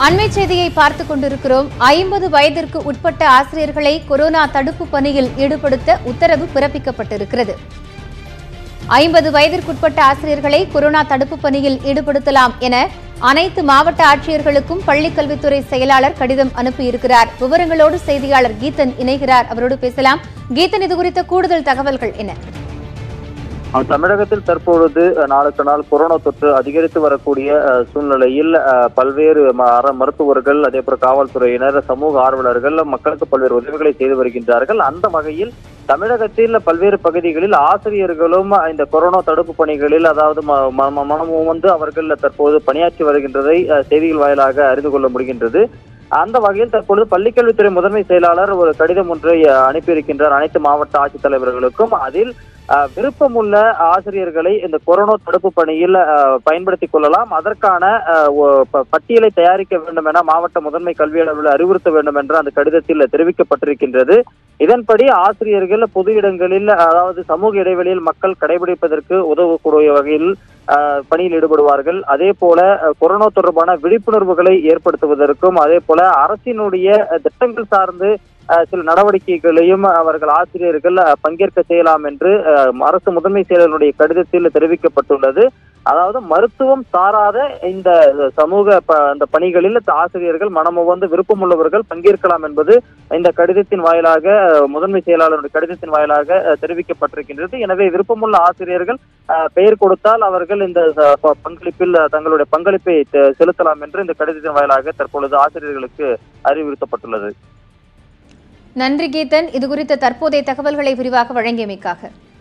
அண்மை செய்தியை பார்த்துக் கொண்டிருக்கிறோம் ஐம்பது வயதிற்கு உட்பட்ட ஆசிரியர்களை கொரோனா தடுப்பு பணியில் ஈடுபடுத்த உத்தரவு பிறப்பிக்கப்பட்டிருக்கிறது ஐம்பது வயதிற்குட்பட்ட ஆசிரியர்களை கொரோனா தடுப்பு பணியில் ஈடுபடுத்தலாம் என அனைத்து மாவட்ட ஆட்சியர்களுக்கும் பள்ளிக்கல்வித்துறை செயலாளர் கடிதம் அனுப்பியிருக்கிறார் விவரங்களோடு செய்தியாளர் கீதன் இணைகிறார் அவரோடு பேசலாம் கீதன் இது குறித்த கூடுதல் தகவல்கள் என்ன அஹ் தமிழகத்தில் தற்பொழுது அஹ், நாளுக்கு நாள் கொரோனா தொற்று அதிகரித்து வரக்கூடிய அஹ், சூழ்நிலையில் அஹ், பல்வேறு ம- அற- மருத்துவர்கள் அதே போல காவல்துறையினர் சமூக ஆர்வலர்கள் மக்களுக்கு பல்வேறு உதவிகளை செய்து வருகின்றார்கள் அந்த வகையில் தமிழகத்தில் பல்வேறு பகுதிகளில் ஆசிரியர்களும் இந்த கொரோனா தடுப்பு பணிகளில் அதாவது ம- ம- ம- மனமும் வந்து அவர்கள் தற்போது பணியாற்றி வருகின்றதை அஹ், செய்திகள் வாயிலாக அறிந்து கொள்ள முடிகின்றது அந்த வகையில் தற்பொழுது பள்ளிக்கல்வித்துறை முதன்மை செயலாளர் ஒரு கடிதம் ஒன்றை அஹ், அனுப்பியிருக்கின்றார் அனைத்து மாவட்ட ஆட்சித்தலைவர்களுக்கும் அதில் அஹ், விருப்பமுள்ள ஆசிரியர்களை இந்த கொரோனா தடுப்பு பணியில் அஹ், பயன்படுத்திக் கொள்ளலாம் அதற்கான அஹ், ஒ- ப- பட்டியலை தயாரிக்க வேண்டும் என மாவட்ட முதன்மை கல்வி அலுவலர் அறிவுறுத்த வேண்டும் என்று அந்த கடிதத்தில் தெரிவிக்கப்பட்டிருக்கின்றது இதன்படி ஆசிரியர்கள் பொது இடங்களில் அதாவது சமூக இடைவெளியில் மக்கள் கடைபிடிப்பதற்கு உதவக்கூடிய வகையில் அஹ், பணியில் ஈடுபடுவார்கள் அதே போல அஹ், கொரோனா தொடர்பான விழிப்புணர்வுகளை ஏற்படுத்துவதற்கும் அதே போல அரசினுடைய அஹ், திட்டங்கள் சார்ந்து அஹ், சில நடவடிக்கைகளையும் அவர்கள் ஆசிரியர்கள் அஹ், பங்கேற்க செய்யலாம் என்று அஹ், அரசு முதன்மை செயலருடைய கடிதத்தில் தெரிவிக்கப்பட்டுள்ளது அதாவது மருத்துவம் சாராத இந்த சமூக ப- அந்த பணிகளில் ஆசிரியர்கள் மனமுவந்து விருப்பமுள்ளவர்கள் பங்கேற்கலாம் என்பது இந்த கடிதத்தின் வாயிலாக அஹ், முதன்மை செயலாளருடைய கடிதத்தின் வாயிலாக அஹ், தெரிவிக்கப்பட்டிருக்கின்றது எனவே விருப்பமுள்ள ஆசிரியர்கள் அஹ், பெயர் கொடுத்தால் அவர்கள் இந்த அஹ், ப- பங்களிப்பில் அஹ், தங்களுடைய பங்களிப்பை செ- செலுத்தலாம் என்று இந்த கடிதத்தின் வாயிலாக தற்பொழுது ஆசிரியர்களுக்கு அறிவுறுத்தப்பட்டுள்ளது நன்றி கீதன் இது குறித்த தற்போதைய தகவல்களை விரிவாக வழங்கியமைக்காக